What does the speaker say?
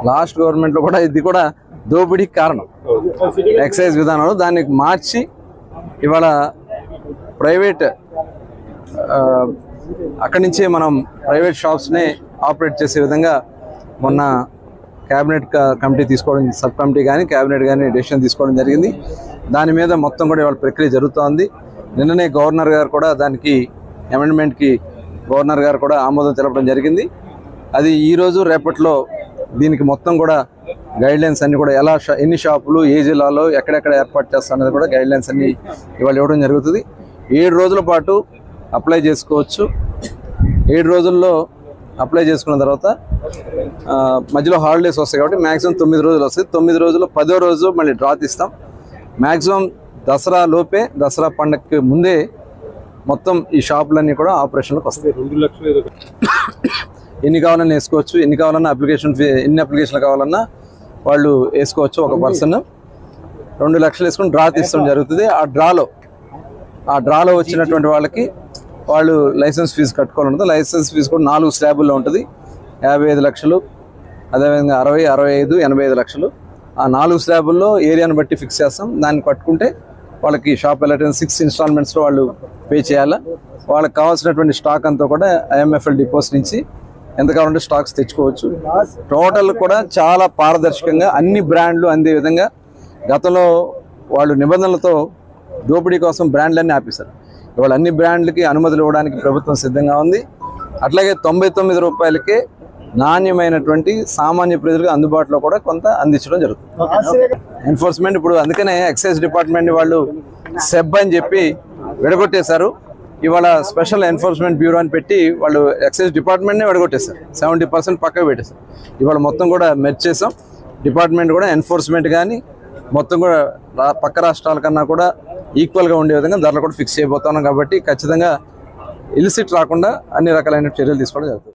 last గవర్నమెంట్లో కూడా ఇది కూడా దోపిడీకి కారణం ఎక్సైజ్ విధానంలో దాన్ని మార్చి ఇవాళ ప్రైవేట్ ఆ, అక్కడి నుంచే మనం ప్రైవేట్ షాప్స్ని ఆపరేట్ చేసే విధంగా మొన్న క్యాబినెట్ క- కమిటీ తీసుకోవడం సబ్ కమిటీ కానీ క్యాబినెట్ కానీ డెసిషన్ తీసుకోవడం జరిగింది దాని మీద మొత్తం కూడా ఇవాళ ప్రక్రియ జరుగుతోంది నిన్ననే గవర్నర్ గారు కూడా దానికి అమెండ్మెంట్కి గవర్నర్ గారు కూడా ఆమోదం తెలపడం జరిగింది అది ఈ రోజు రేపట్లో దీనికి మొత్తం కూడా గైడ్ లైన్స్ అన్ని కూడా ఎలా షా- ఎన్ని షాపులు ఏ జిల్లాలో ఎక్కడెక్కడ ఏర్పాటు చేస్తారనేది కూడా గైడ్ లైన్స్ అన్ని ఇవాళ ఇవ్వడం జరుగుతుంది ఏడు రోజుల పాటు అప్లై చేసుకోవచ్చు ఏడు రోజుల్లో అప్లై చేసుకున్న తర్వాత ఆ, మధ్యలో హాలిడేస్ వస్తాయి కాబట్టి మ్యాక్సిమం తొమ్మిది రోజులు వస్తాయి తొమ్మిది రోజులు పదో రోజు మళ్ళీ డ్రా తీస్తాం మ్యాక్సిమం దసరా లోపే దసరా పండగకి ముందే మొత్తం ఈ షాపులన్నీ కూడా ఆపరేషన్లోకి వస్తాయి రెండు లక్షలు ఏదో ఎన్ని కావాలన్నా వేసుకోవచ్చు ఎన్ని కావాలన్నా అప్లికేషన్ ఫీ ఎన్ని అప్లికేషన్లు కావాలన్నా వాళ్ళు వేసుకోవచ్చు ఒక పర్సన్ రెండు లక్షలు వేసుకుని డ్రా తీసుకోవడం జరుగుతుంది ఆ డ్రాలో ఆ డ్రాలో వచ్చినటువంటి వాళ్ళకి వాళ్ళు లైసెన్స్ ఫీజు కట్టుకోవాలి ఉంటుంది లైసెన్స్ ఫీజు కూడా నాలుగు స్లాబుల్లో ఉంటుంది యాభై ఐదు లక్షలు అదేవిధంగా అరవై అరవై ఐదు ఎనభై ఐదు లక్షలు ఆ నాలుగు స్లాబుల్లో ఏరియాని బట్టి ఫిక్స్ చేస్తాం దాన్ని కట్టుకుంటే వాళ్ళకి షాప్ వెళ్ళటం సిక్స్ ఇన్స్టాల్మెంట్స్లో వాళ్ళు పే చేయాలా వాళ్ళకి కావాల్సినటువంటి స్టాక్ అంతా కూడా ఐఎంఎఫ్ఎల్ డిపోస్ నుంచి ఎంత కావాలంటే స్టాక్స్ తెచ్చుకోవచ్చు టోటల్ కూడా చాలా పారదర్శకంగా అన్ని బ్రాండ్లు అందే విధంగా గతంలో వాళ్ళు నిబంధనలతో దోపిడీ కోసం బ్రాండ్లన్నీ ఆపేశారు ఇవాళ అన్ని బ్రాండ్లకి అనుమతులు ఇవ్వడానికి ప్రభుత్వం సిద్ధంగా ఉంది అట్లాగే తొంభై తొమ్మిది రూపాయలకే నాణ్యమైనటువంటి సామాన్య ప్రజలకు అందుబాటులో కూడా కొంత అందించడం జరుగుతుంది ఎన్ఫోర్స్మెంట్ ఇప్పుడు అందుకనే ఎక్సైజ్ డిపార్ట్మెంట్ వాళ్ళు సెబ్ అని చెప్పి విడగొట్టేశారు ఇవాళ స్పెషల్ ఎన్ఫోర్స్మెంట్ బ్యూరో అని పెట్టి వాళ్ళు ఎక్సైజ్ డిపార్ట్మెంట్నే విడగొట్టేశారు సెవెంటీ పర్సెంట్ పక్కకు పెట్టేశారు ఇవాళ మొత్తం కూడా మెర్చ్ చేసాం డిపార్ట్మెంట్ కూడా ఎన్ఫోర్స్మెంట్ కానీ మొత్తం కూడా రా- పక్క రాష్ట్రాల కన్నా కూడా ఈక్వల్గా ఉండే విధంగా ధరలు కూడా ఫిక్స్ చేయబోతున్నాం కాబట్టి ఖచ్చితంగా ఇలిసిట్ రాకుండా అన్ని రకాలైన చర్యలు తీసుకోవడం జరుగుతుంది